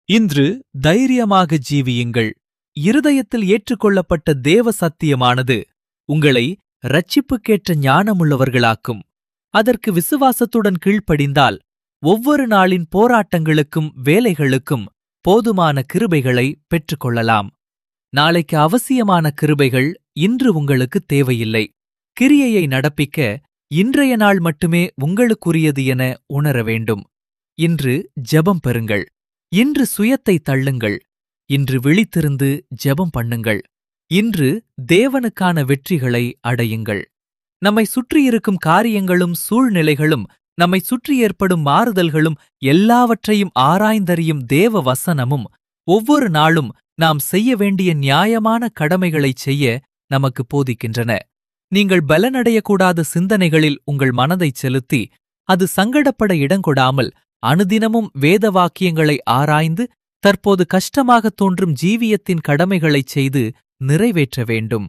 இன்று தைரியமாக ஜீவியுங்கள் இருதயத்தில் ஏற்றுக்கொள்ளப்பட்ட தேவ சத்தியமானது உங்களை இரட்சிப்புக்கேற்ற ஞானமுள்ளவர்களாக்கும் அதற்கு விசுவாசத்துடன் கீழ்ப்படிந்தால் ஒவ்வொரு நாளின் போராட்டங்களுக்கும் வேலைகளுக்கும் போதுமான கிருபைகளை பெற்றுக்கொள்ளலாம் நாளைக்கு அவசியமான கிருபைகள் இன்று உங்களுக்கு தேவையில்லை கிரியையை நடப்பிக்க இன்றைய நாள் மட்டுமே உங்களுக்குரியது என உணர வேண்டும் இன்று ஜெபம் பெறுங்கள் இன்று சுயத்தை தள்ளுங்கள் இன்று விழித்திருந்து ஜெபம் பண்ணுங்கள் இன்று தேவனுக்கான வெற்றிகளை அடையுங்கள் நம்மை சுற்றியிருக்கும் காரியங்களும் சூழ்நிலைகளும் நம்மை சுற்றி ஏற்படும் மாறுதல்களும் எல்லாவற்றையும் ஆராய்ந்தறியும் தேவ வசனமும் ஒவ்வொரு நாளும் நாம் செய்ய வேண்டிய நியாயமான கடமைகளைச் செய்ய நமக்கு போதிக்கின்றன நீங்கள் பலனடையக்கூடாத சிந்தனைகளில் உங்கள் மனதைச் செலுத்தி அது சங்கடப்பட இடங்கொடாமல் அனுதினமும் வேத வாக்கியங்களை ஆராய்ந்து தற்போது கஷ்டமாகத் தோன்றும் ஜீவியத்தின் கடமைகளைச் செய்து நிறைவேற்ற வேண்டும்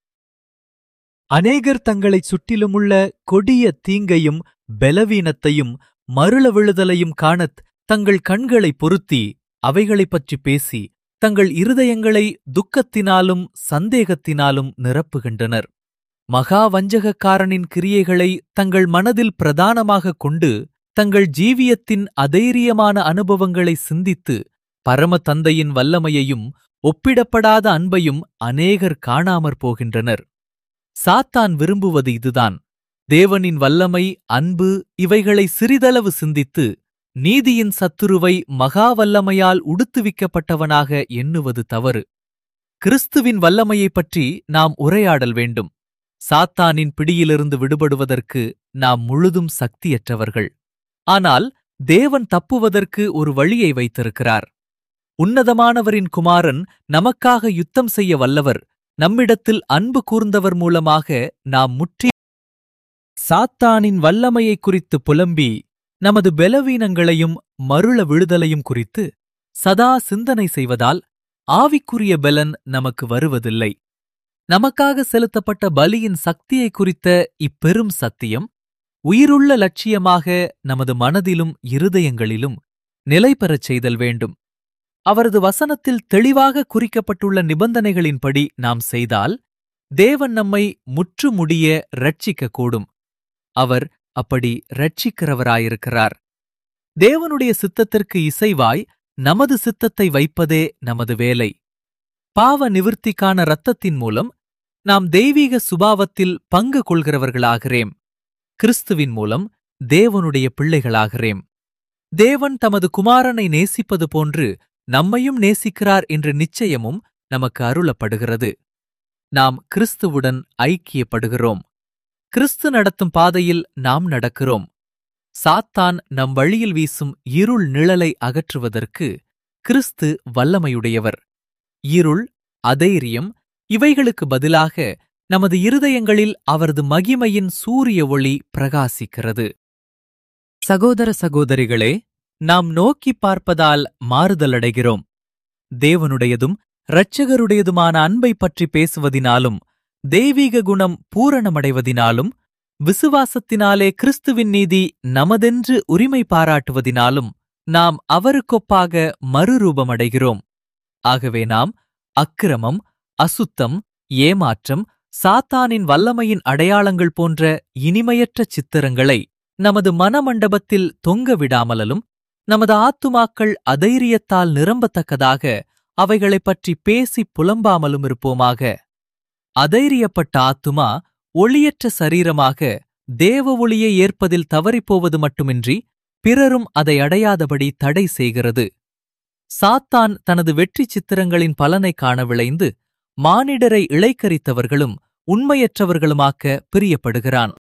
அநேகர் தங்களைச் சுற்றிலுமுள்ள கொடிய தீங்கையும் பலவீனத்தையும் மருள விழுதலையும் காணத் தங்கள் கண்களை பொருத்தி அவைகளைப் பற்றி பேசி தங்கள் இருதயங்களை துக்கத்தினாலும் சந்தேகத்தினாலும் நிரப்புகின்றனர் மகா வஞ்சகக்காரனின் கிரியைகளை தங்கள் மனதில் பிரதானமாகக் கொண்டு தங்கள் ஜீவியத்தின் அதைரியமான அனுபவங்களை சிந்தித்து பரம தந்தையின் வல்லமையையும் ஒப்பிடப்படாத அன்பையும் அநேகர் காணாமற் போகின்றனர் சாத்தான் விரும்புவது இதுதான் தேவனின் வல்லமை அன்பு இவைகளை சிறிதளவு சிந்தித்து நீதியின் சத்துருவை மகா வல்லமையால் உடுத்துவிக்கப்பட்டவனாக எண்ணுவது தவறு கிறிஸ்துவின் வல்லமையைப் பற்றி நாம் உரையாடல் வேண்டும் சாத்தானின் பிடியிலிருந்து விடுபடுவதற்கு நாம் முழுதும் சக்தியற்றவர்கள் ஆனால் தேவன் தப்புவதற்கு ஒரு வழியை வைத்திருக்கிறார் உன்னதமானவரின் குமாரன் நமக்காக யுத்தம் செய்ய வல்லவர் நம்மிடத்தில் அன்பு கூர்ந்தவர் மூலமாக நாம் முற்றி சாத்தானின் வல்லமையை குறித்து புலம்பி நமது பலவீனங்களையும் மருள விழுதலையும் குறித்து சதா சிந்தனை செய்வதால் ஆவிக்குரிய பலன் நமக்கு வருவதில்லை நமக்காக செலுத்தப்பட்ட பலியின் சக்தியை குறித்த இப்பெரும் சத்தியம் உயிருள்ள லட்சியமாக நமது மனதிலும் இருதயங்களிலும் நிலை பெறச் செய்தல் வேண்டும் அவரது வசனத்தில் தெளிவாக குறிக்கப்பட்டுள்ள நிபந்தனைகளின்படி நாம் செய்தால் தேவன் நம்மை முற்றுமுடிய ரட்சிக்கக்கூடும் அவர் அப்படி ரட்சிக்கிறவராயிருக்கிறார் தேவனுடைய சித்தத்திற்கு இசைவாய் நமது சித்தத்தை வைப்பதே நமது வேலை பாவ நிவிர்த்திக்கான இரத்தத்தின் மூலம் நாம் தெய்வீக சுபாவத்தில் பங்கு கொள்கிறவர்களாகிறேம் கிறிஸ்துவின் மூலம் தேவனுடைய பிள்ளைகளாகிறேம் தேவன் தமது குமாரனை நேசிப்பது போன்று நம்மையும் நேசிக்கிறார் என்ற நிச்சயமும் நமக்கு அருளப்படுகிறது நாம் கிறிஸ்துவுடன் ஐக்கியப்படுகிறோம் கிறிஸ்து நடத்தும் பாதையில் நாம் நடக்கிறோம் சாத்தான் நம் வழியில் வீசும் இருள் நிழலை அகற்றுவதற்கு கிறிஸ்து வல்லமையுடையவர் இருள் அதைரியம் இவைகளுக்கு பதிலாக நமது இருதயங்களில் அவரது மகிமையின் சூரிய ஒளி பிரகாசிக்கிறது சகோதர சகோதரிகளே நாம் நோக்கிப் பார்ப்பதால் மாறுதலடைகிறோம் தேவனுடையதும் இரட்சகருடையதுமான அன்பை பற்றி பேசுவதினாலும் தெய்வீக குணம் பூரணமடைவதினாலும் விசுவாசத்தினாலே கிறிஸ்துவின் நீதி நமதென்று உரிமை பாராட்டுவதினாலும் நாம் அவருக்கொப்பாக மறுரூபமடைகிறோம் ஆகவே நாம் அக்கிரமம் அசுத்தம் ஏமாற்றம் சாத்தானின் வல்லமையின் அடையாளங்கள் போன்ற இனிமையற்ற சித்திரங்களை நமது மனமண்டபத்தில் தொங்க விடாமலும் நமது ஆத்துமாக்கள் அதைரியத்தால் நிரம்பத்தக்கதாக அவைகளைப் பற்றி பேசிப் புலம்பாமலும் இருப்போமாக அதைரியப்பட்ட ஆத்துமா ஒளியற்ற சரீரமாக தேவ ஒளியை ஏற்பதில் தவறிப்போவது மட்டுமின்றி பிறரும் அதை அடையாதபடி தடை செய்கிறது சாத்தான் தனது வெற்றி சித்திரங்களின் பலனைக் காண விளைந்து மானிடரை இளைக்கரித்தவர்களும் உண்மையற்றவர்களுமாக்க பிரியப்படுகிறான்